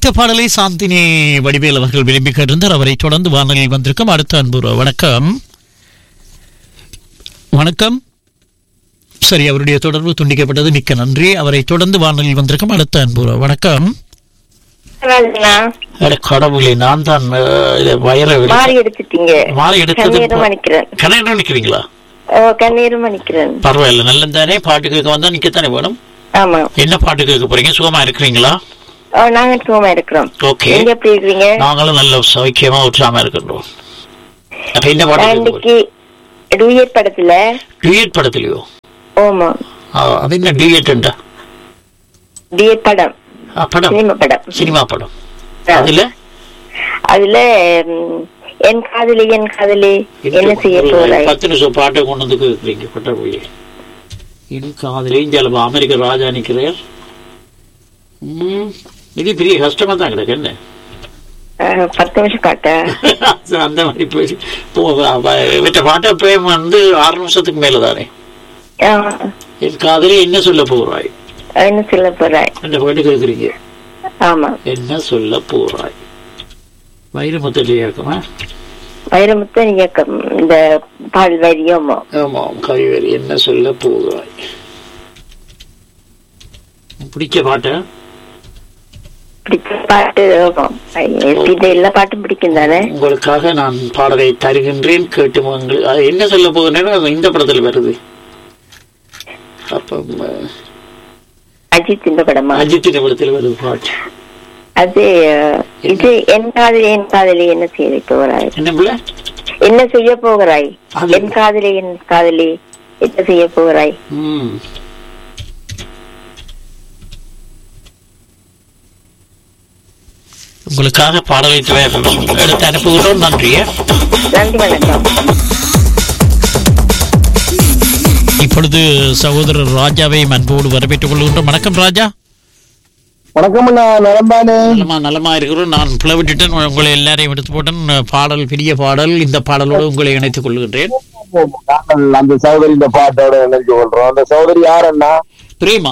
ஒலித்த பாடலை சாந்தினி வடிவேல் அவர்கள் விரும்பி கேட்டிருந்தார் அவரை தொடர்ந்து வானொலியில் வந்திருக்கும் அடுத்த அன்பு வணக்கம் வணக்கம் சரி அவருடைய தொடர்பு துண்டிக்கப்பட்டது மிக்க நன்றி அவரை தொடர்ந்து வானொலியில் வந்திருக்கும் அடுத்த அன்பு வணக்கம் ராஜனா, அட கடவுளே நான் தான் அஹ், இதை வயரை விட- மாறி எடுத்துட்டீங்க மாலை எடுத்தது கண்ணீரும் மணிக்கிறேன் கண்ணீர் நினைக்கிறீங்களா ஓ கண்ணீரும் மணிக்கிறேன் பரவாயில்ல நல்ல தானே பாட்டு கேட்க வந்தா நிக்கத்தானே வேணும் ஆமா என்ன பாட்டு கேட்க போறீங்க சுகமா இருக்கிறீங்களா ஓ நாங்க சுகமா இருக்கிறோம் ஓகே நீங்க எப்படி இருக்கிறீங்க நாங்களும் நல்ல சௌக்கியமா உற்சாகமா இருக்கின்றோம் அப்ப என்ன பாட்டு நான் கேட்க போறீங்க? இன்னைக்கு டூயட் படத்துல டிஎட் படத்துலயோ ஓமா ஆ, அது என்ன டிஎட் டிஎட் படம் படம் சினிமா படம் சினிமா படம் ஆ. அதுல அதுல ம், என் காதலி என் காதலி என்ன செய்ய ஒரு போறாய் பத்து நிமிஷம் பாட்டை கொண்டு வந்து கேட்குறீங்க பட்டர்புள்ளி என் காதலே ஜலபா அமெரிக்க ராஜா நிற்கிறார் ம், இது பெரிய கஷ்டமா தான் கிடக்கு என்ன ஆ, பத்து நிமிஷம் காட்ட அந்த மாதிரி போய் விட்ட பாட்டை பிரேம் வந்து ஆறு நிமிஷத்துக்கு மேல தானே ஆ, என் காதலே என்ன சொல்ல போறாய் என்ன சொல்ல போறாய் அந்த பாட்டு கேட்குறீங்க ஆமா என்ன சொல்ல போறாய் வைரமுத்திலே இருக்குமா வைரமுத்து நீங்க க- இந்த பால் வரியோமோ ஆமாம் கவிவரி என்ன சொல்ல போகிறாய் பிடிச்ச பாட்டா பிடிச்ச பாட்டு ஆமா. இது எல்லா பாட்டும் பிடிக்கும் தானே உங்களுக்காக நான் பாடலை தருகின்றேன் கேட்டு வாங்கள் அது என்ன சொல்ல போகிறேன்னா அது இந்த படத்தில் வருது அப்போ ம, அஜித் இந்த படமா அஜித்தின் படத்தில் வருது பாட்டு அது அஹ், இது என் காதலி என் காதலி என்ன செய்ய போகிறாய் என்ன பிள்ளை என்ன செய்ய போகிறாய் அது- என் காதலி என் காதலி என்ன செய்ய போகிறாய் ம் உங்களுக்காக பாடலை தேவை எடுத்து அனுப்புகிறோம் நன்றியே நன்றி வணக்கம் இப்பொழுது சகோதரர் ராஜாவை அன்போடு வரவேற்றுக் கொள்கின்றோம் வணக்கம் ராஜா வணக்கம் அண்ணா நலம்பானே நலமா நலமா இருக்கிறோம் நான் பிளவிட்டுட்டேன் உங்களை எல்லாரையும் எடுத்து போட்டேன் பாடல் பெரிய பாடல் இந்த பாடலோடு உங்களை இணைத்துக் கொள்கின்றேன் நாங்கள் அந்த சகோதரி இந்த பாட்டோட நினைச்சு கொள்றோம் அந்த சகோதரி யார் அண்ணா பிரேமா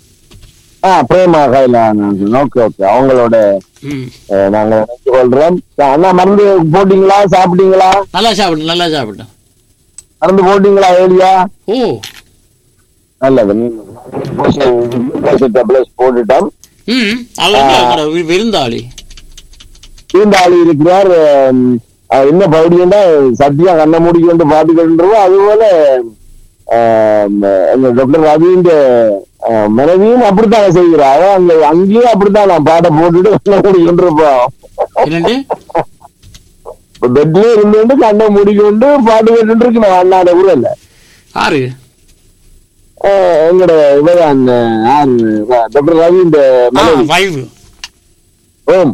ஆ பிரேமா கைலா ஓகே ஓகே அவங்களோட ம் அஹ், நாங்க நினைச்சு கொள்றோம் அண்ணா மருந்து போட்டீங்களா சாப்பிட்டீங்களா நல்லா சாப்பிடு நல்லா சாப்பிடு மருந்து போட்டீங்களா ஏலியா ஓ நல்லது டேப்லெட்ஸ் போட்டுட்டோம் ம் அவர் வி- விருந்தாளி இந்த ஆளு இருக்கிறார் அஹ், அஹ், என்ன பகுதியா சத்தியா கண்ண மூடிக்கொண்டு பாத்துக்கிட்டு அதுபோல அஹ், எங்க டாக்டர் ரவியின் மனைவியும் அப்படித்தான் செய்கிறாங்க அங்க அங்கேயும் அப்படித்தான் நான் பாட்டை போட்டுட்டு கண்ணை மூடிக்கொண்டு இருப்போம் இரண்டு பெட்லயே இருந்து கண்ணை மூடிக்கொண்டு பாட்டு கேட்டு இருக்கணும் அண்ணாட ஊரல்ல ஆறு அஹ், எங்கட இவதான் யாரு டாக்டர் ரவியின் ஆ மனைவி வைவு ஓம்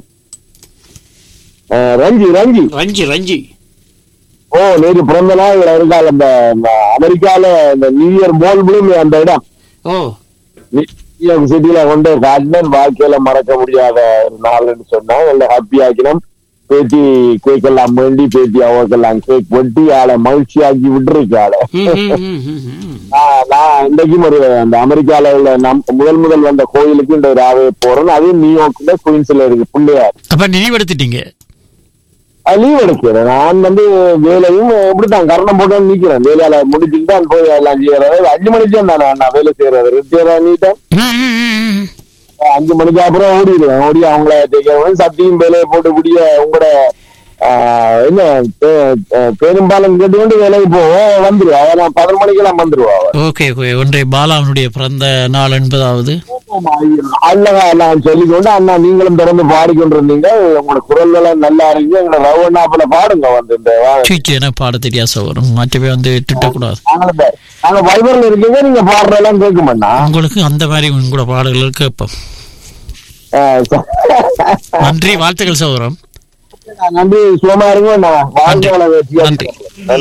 அஹ், ரஞ்சி ரஞ்சி ரஞ்சி ரஞ்சி ஓ நேற்று பிறந்த நாள் இருக்கால் அந்த அந்த அமெரிக்கால இந்த நியூ இயர் போல் விழும் அந்த இடம் ஓ நியூயார்க் சிட்டில கொண்டு காட்டினேன் வாழ்க்கையில மறக்க முடியாத ஒரு நாள்னு சொன்னா நல்ல ஹாப்பி ஆக்கினோம் பேத்தி கேக் எல்லாம் வேண்டி பேத்தி அவருக்கெல்லாம் கேக் வெட்டி ஆளை மகிழ்ச்சி ஆக்கி விட்டுருக்கு ஆளை ம், ம், ம், ம், ம். நான் நான் இன்றைக்கும் ஒரு அந்த அமெரிக்கால உள்ள நம் முதல் முதல் வந்த கோயிலுக்கு இந்த ராவே போறேன் அதுவும் நியூயார்க்ல குயின்ஸ்ல இருக்கு பிள்ளையார் அப்ப நினைவெடுத்துட்டீங்க லீவ் எடுக்கிறேன் நான் வந்து வேலையும் இப்படித்தான் கரணம் போட்டு நிக்கிறேன் வேலையால முடிச்சுட்டு தான் போய் எல்லாம் செய்யறது அஞ்சு மணிக்கு தான் நான் நான் வேலை செய்யறது ரிட்டையர் ஆகிட்டேன் ம், ம், ம், ம். அஞ்சு மணிக்கு அப்புறம் ஓடிடுவேன் ஓடி அவங்கள தேக்க சத்தியும் வேலையை போட்டு கூடிய உங்களோட ஆஹ், என்ன பே- அஹ், பெரும்பாலும் கேட்டுக்கொண்டு வேலைக்கு போவோம் வந்துருவா அவ நான் பதினொரு மணிக்கெல்லாம் வந்துருவா அவ ஓகே ஓகே ஒன்றை பாலாவனுடைய பிறந்த நாள் என்பதாவது அல்லவா நான் சொல்லிக்கொண்டு அண்ணா நீங்களும் தொடர்ந்து பாடிக்கொண்டிருந்தீங்க உங்களோட குரல் எல்லாம் நல்லா இருக்கு எங்களோட ரவண்ணாப்புல பாடுங்க வந்து இந்த வா- சீச்சு எனக்கு பாட தெரியாது சவரம் மற்றவே வந்து திட்டக்கூடாது நாங்களும் பா- நாங்க வைபர்ல இருக்கீங்க நீங்க பாடுறதெல்லாம் கேட்க மாட்டா உங்களுக்கு அந்த மாதிரி உங்களோட பாடல்கள் கேட்போம் நன்றி வாழ்த்துக்கள் சகோதரம் நன்றி சுகமா இருங்க நான் வாழ்க்கை நன்றி வள வெற்றியா நன்றி